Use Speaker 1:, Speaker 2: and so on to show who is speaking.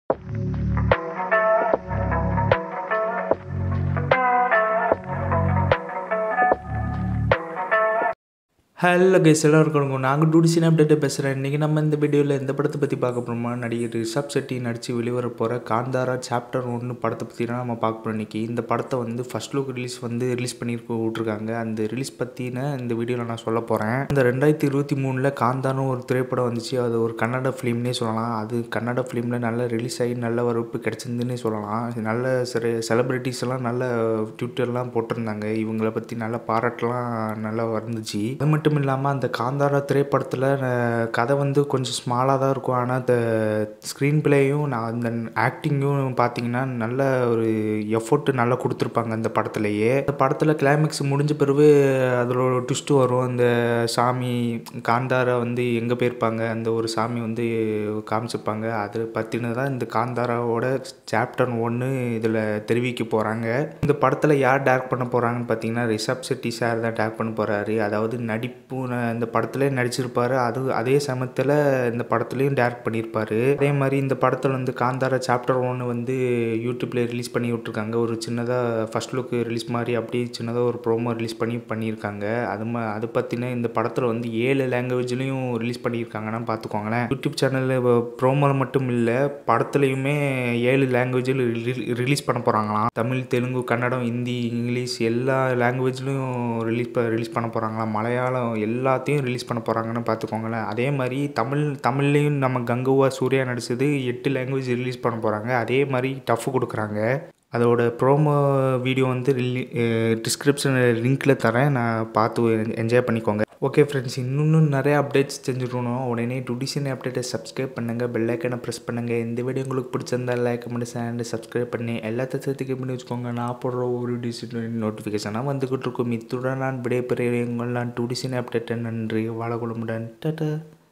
Speaker 1: hello guys எல்லாருக்கும் வணக்கம் நாங்கள் டூடிசின் அப்டேட்டை பேசுகிறேன் இன்றைக்கி நம்ம இந்த வீடியோவில் எந்த படத்தை பற்றி பார்க்க போகிறோமா நடிகர் ரிஷப் செட்டி நடித்து வெளிவர போகிற காந்தாரா சாப்டர் ஒன்று படத்தை பற்றி தான் நம்ம பார்க்க போகிறோம் இன்றைக்கி இந்த படத்தை வந்து ஃபஸ்ட் லுக் ரிலீஸ் வந்து ரிலீஸ் பண்ணி விட்ருக்காங்க அந்த ரிலீஸ் பற்றின இந்த வீடியோவில் நான் சொல்ல போகிறேன் இந்த ரெண்டாயிரத்தி இருபத்தி மூணில் காந்தான்னு ஒரு திரைப்படம் வந்துச்சு அது ஒரு கன்னட ஃபிலிம்னே சொல்லலாம் அது கன்னட ஃபிலிமில் நல்ல ரிலீஸ் ஆகி நல்ல வரவேற்பு கிடச்சிருந்துன்னே சொல்லலாம் நல்ல சில செலிப்ரிட்டிஸ் எல்லாம் நல்ல ட்விட்டர்லாம் போட்டிருந்தாங்க இவங்கள பற்றி நல்ல பாராட்டெலாம் நல்லா வந்துச்சு அது மட்டும் இல்லாமல் அந்த காந்தாரா திரைப்படத்தில் கதை வந்து கொஞ்சம் ஸ்மாலாக தான் இருக்கும் ஆனால் அந்த ஸ்க்ரீன் பிளேயும் நான் அந்த ஆக்டிங்கும் பார்த்தீங்கன்னா நல்ல ஒரு எஃபோர்ட் நல்லா கொடுத்துருப்பாங்க அந்த படத்துலையே அந்த படத்தில் கிளைமேக்ஸ் முடிஞ்ச பிறகு அதில் ஒரு ட்விஸ்ட்டு வரும் அந்த சாமி காந்தாரா வந்து எங்கே போயிருப்பாங்க அந்த ஒரு சாமி வந்து காமிச்சிருப்பாங்க அதை பற்றினதான் இந்த காந்தாராவோட சாப்டர் ஒன்று இதில் தெரிவிக்க போகிறாங்க இந்த படத்தில் யார் டேரக்ட் பண்ண போகிறாங்கன்னு பார்த்தீங்கன்னா ரிஷப் செட்டி சார் தான் டேரக்ட் பண்ண போகிறாரு அதாவது நடிப்பு இந்த படத்துலேயே நடிச்சிருப்பாரு அது அதே சமயத்தில் இந்த படத்துலையும் டேரக்ட் பண்ணியிருப்பாரு அதே மாதிரி இந்த படத்தில் வந்து காந்தாரா சாப்டர் ஒன்று வந்து யூடியூப்பில் ரிலீஸ் பண்ணி விட்ருக்காங்க ஒரு சின்னதாக ஃபஸ்ட் லுக் ரிலீஸ் மாதிரி அப்படியே சின்னதாக ஒரு ப்ரோமோ ரிலீஸ் பண்ணி பண்ணியிருக்காங்க அது மா அது பற்றின இந்த படத்தில் வந்து ஏழு லாங்குவேஜ்லேயும் ரிலீஸ் பண்ணியிருக்காங்கன்னா பார்த்துக்கோங்களேன் யூடியூப் சேனலில் ப்ரோமோவில் மட்டும் இல்லை படத்துலையுமே ஏழு லாங்குவேஜில் ரிலீஸ் பண்ண போகிறாங்களாம் தமிழ் தெலுங்கு கன்னடம் ஹிந்தி இங்கிலீஷ் எல்லா லாங்குவேஜ்லையும் ரிலீஸ் ரிலீஸ் பண்ண போகிறாங்களாம் மலையாளம் எல்லாத்தையும் ரிலீஸ் பண்ண போகிறாங்கன்னு பார்த்துக்கோங்களேன் அதே மாதிரி தமிழ் தமிழ்லேயும் நம்ம கங்குவா சூர்யா நடித்தது எட்டு லாங்குவேஜ் ரிலீஸ் பண்ண போகிறாங்க அதே மாதிரி டஃப் கொடுக்குறாங்க அதோட ப்ரோமோ வீடியோ வந்து ரிலீ டிஸ்கிரிப்ஷன் லிங்க்கில் தரேன் நான் பார்த்து என்ஜாய் பண்ணிக்கோங்க ஓகே ஃப்ரெண்ட்ஸ் இன்னும் நிறைய அப்டேட்ஸ் தெரிஞ்சுக்கணும் உடனே டுடிஷன் அப்டேட்டை சப்ஸ்கிரைப் பண்ணுங்கள் பெல்லைக்கனை ப்ரெஸ் பண்ணுங்கள் இந்த வீடியோ உங்களுக்கு பிடிச்சிருந்தா லைக் கமெண்ட் சேனல் சப்ஸ்கிரைப் பண்ணி எல்லா தத்துவத்துக்கு பண்ணி வச்சுக்கோங்க நான் போடுற ஒரு டிசிஷன் நோட்டிஃபிகேஷனாக வந்துக்கிட்டு இருக்கும் இத்துடன் நான் விடைபெறுகிறேன் உங்கள் நான் டுடிஷன் அப்டேட்டை நன்றி வாழகுளமுடன் டாட்டா